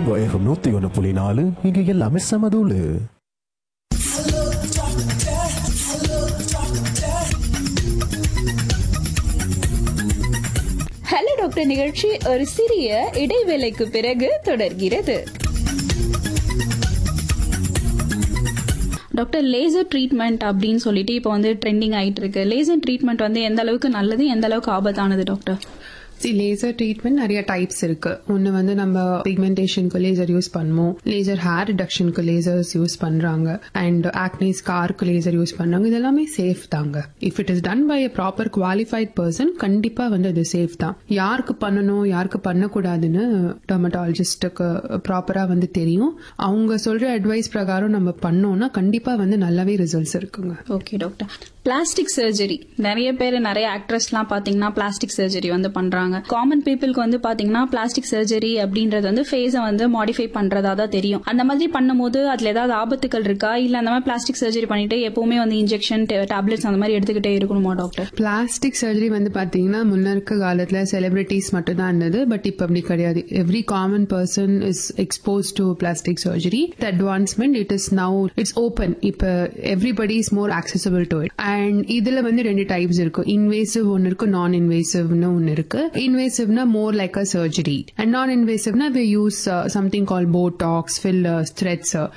உங்க ஏகம் நூத்தி ஒன்று புள்ளி நாலு இங்க எல்லாமே சமதூளு ஹலோ டாக்டர் நிகழ்ச்சி ஒரு சிறிய இடைவேளைக்கு பிறகு தொடர்கிறது டாக்டர் லேசர் ட்ரீட்மெண்ட் அப்படின்னு சொல்லிட்டு இப்போ வந்து ட்ரெண்டிங் ஆயிட்டு இருக்கு லேசர் ட்ரீட்மெண்ட் வந்து எந்த அளவுக்கு நல்லது எந்த அளவுக்கு ஆபத்தானது டாக்டர் லேசர் ட்ரீட்மெண்ட் நிறைய டைப்ஸ் இருக்கு ஒன்னு வந்து நம்ம பிக்மெண்டேஷனுக்கு லேசர் யூஸ் பண்ணுவோம் லேசர் ஹேர் ரிடக்ஷனுக்கு லேசர்ஸ் யூஸ் பண்றாங்க அண்ட் ஆக்னி ஸ்கார்க்கு லேசர் யூஸ் பண்றாங்க இது எல்லாமே சேஃப் தாங்க if it is done by a proper qualified person கண்டிப்பா வந்து அது சேஃப் தான் யாருக்கு பண்ணணும் யாருக்கு பண்ணக்கூடாதுன்னு டெர்மட்டாலஜிஸ்டுக்கு ப்ராப்பரா வந்து தெரியும் அவங்க சொல்ற அட்வைஸ் பிரகாரம் நம்ம பண்ணோம்னா கண்டிப்பா வந்து நல்லாவே ரிசல்ட்ஸ் இருக்குங்க ஓகே டாக்டர் பிளாஸ்டிக் சர்ஜரி நிறைய பேர் நிறைய ஆக்ட்ரஸ்லாம் பாத்தீங்கன்னா பிளாஸ்டிக் சர்ஜரி வந்து பண்றாங்க காமன் பீப்புளுக்கு வந்து பாத்தீங்கன்னா பிளாஸ்டிக் சர்ஜரி அப்படின்றது வந்து ஃபேஸை வந்து மாடிஃபை பண்றதா தான் தெரியும் அந்த மாதிரி பண்ணும்போது அதுல ஏதாவது ஆபத்துகள் இருக்கா இல்ல அந்த மாதிரி பிளாஸ்டிக் சர்ஜரி பண்ணிட்டு எப்பவுமே வந்து இன்ஜெக்ஷன் டேப்லெட்ஸ் அந்த மாதிரி எடுத்துக்கிட்டே இருக்கணுமா டாக்டர் பிளாஸ்டிக் சர்ஜரி வந்து பாத்தீங்கன்னா முன்ன இருக்க காலத்துல செலிபிரிட்டிஸ் மட்டும் தான் இருந்தது பட் இப்ப அப்படி கிடையாது every common person is expose to plastic surgery advancement it is now it's open இப்ப everybody is more accessible to it and இதுல வந்து ரெண்டு டைப்ஸ் இருக்கு இன்வேசிவ் ஒன்னு இருக்கு நான் இன்வேசிவ்னு ஒன்னு இருக்கு இன்வேசிவ்னா more like uh surgery and non இன்வேசிவ்னா they use something call Botox fillers threads